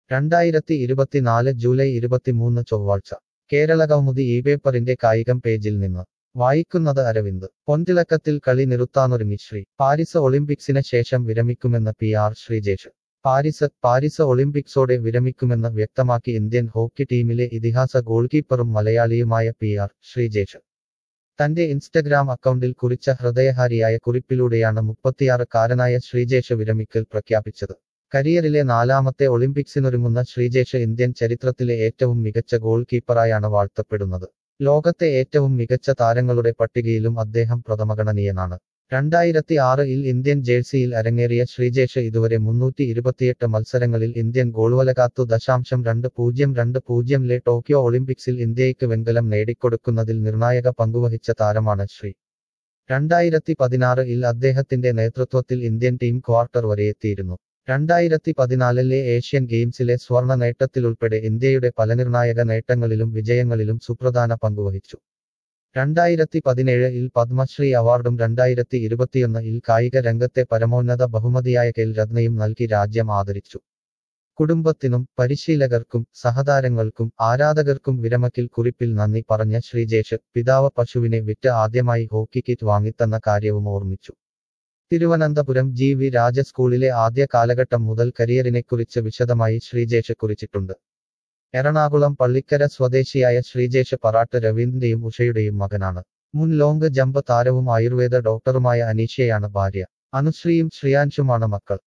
രണ്ടായിരത്തി ഇരുപത്തിനാല് ജൂലൈ ഇരുപത്തിമൂന്ന് ചൊവ്വാഴ്ച കേരള കൗമുദി ഈ പേപ്പറിന്റെ കായികം പേജിൽ നിന്ന് വായിക്കുന്നത് അരവിന്ദ് പൊൻതിളക്കത്തിൽ കളി നിർത്താനൊരുങ്ങി ശ്രീ പാരിസ് ഒളിമ്പിക്സിന് ശേഷം വിരമിക്കുമെന്ന് P R Sreejesh Paris Paris ഒളിമ്പിക്സോടെ വിരമിക്കുമെന്ന് വ്യക്തമാക്കി ഇന്ത്യൻ ഹോക്കി ടീമിലെ ഇതിഹാസ ഗോൾകീപ്പറും മലയാളിയുമായ പി ആർ ശ്രീജേഷ് തന്റെ ഇൻസ്റ്റഗ്രാം അക്കൗണ്ടിൽ കുറിച്ച ഹൃദയഹാരിയായ കുറിപ്പിലൂടെയാണ് മുപ്പത്തിയാറുകാരനായ ശ്രീജേഷ് വിരമിക്കൽ പ്രഖ്യാപിച്ചത് കരിയറിലെ നാലാമത്തെ ഒളിമ്പിക്സിനൊരുങ്ങുന്ന ശ്രീജേഷ് ഇന്ത്യൻ ചരിത്രത്തിലെ ഏറ്റവും മികച്ച ഗോൾ കീപ്പറായാണ് വാഴ്ത്തപ്പെടുന്നത് ലോകത്തെ ഏറ്റവും മികച്ച താരങ്ങളുടെ പട്ടികയിലും അദ്ദേഹം പ്രഥമഗണനീയനാണ് രണ്ടായിരത്തി ആറിൽ ഇന്ത്യൻ ജേഴ്സിയിൽ അരങ്ങേറിയ ശ്രീജേഷ് ഇതുവരെ മുന്നൂറ്റി ഇരുപത്തിയെട്ട് മത്സരങ്ങളിൽ ഇന്ത്യൻ ഗോൾവല കാത്തു ദശാംശം രണ്ട് പൂജ്യം രണ്ട് പൂജ്യംലെ ടോക്കിയോ ഒളിമ്പിക്സിൽ ഇന്ത്യയ്ക്ക് വെങ്കലം നേടിക്കൊടുക്കുന്നതിൽ നിർണായക പങ്കുവഹിച്ച താരമാണ് ശ്രീ രണ്ടായിരത്തി പതിനാറിൽ അദ്ദേഹത്തിന്റെ നേതൃത്വത്തിൽ ഇന്ത്യൻ ടീം ക്വാർട്ടർ വരെയെത്തിയിരുന്നു രണ്ടായിരത്തി പതിനാലിലെ ഏഷ്യൻ ഗെയിംസിലെ സ്വർണ നേട്ടത്തിലുൾപ്പെടെ ഇന്ത്യയുടെ പല നിർണായക നേട്ടങ്ങളിലും വിജയങ്ങളിലും സുപ്രധാന പങ്കുവഹിച്ചു രണ്ടായിരത്തി പതിനേഴിൽ പത്മശ്രീ അവാർഡും രണ്ടായിരത്തി ഇരുപത്തിയൊന്നിൽ കായിക രംഗത്തെ പരമോന്നത ബഹുമതിയായ കെൽ രത്നയും നൽകി രാജ്യം ആദരിച്ചു കുടുംബത്തിനും പരിശീലകർക്കും സഹതാരങ്ങൾക്കും ആരാധകർക്കും വിരമക്കിൽ കുറിപ്പിൽ നന്ദി പറഞ്ഞ ശ്രീജേഷ് പിതാവ് പശുവിനെ വിറ്റ് ആദ്യമായി ഹോക്കി കിറ്റ് വാങ്ങിത്തന്ന കാര്യവും ഓർമ്മിച്ചു തിരുവനന്തപുരം ജി വി രാജ സ്കൂളിലെ ആദ്യ കാലഘട്ടം മുതൽ കരിയറിനെക്കുറിച്ച് വിശദമായി ശ്രീജേഷ് കുറിച്ചിട്ടുണ്ട് എറണാകുളം പള്ളിക്കര സ്വദേശിയായ ശ്രീജേഷ് പറാട്ട് രവീന്ദ്രന്റെയും ഉഷയുടെയും മകനാണ് മുൻ ലോങ് ജമ്പ് താരവും ആയുർവേദ ഡോക്ടറുമായ അനീഷയാണ് ഭാര്യ അനുശ്രീയും ശ്രിയാൻഷുമാണ് മക്കൾ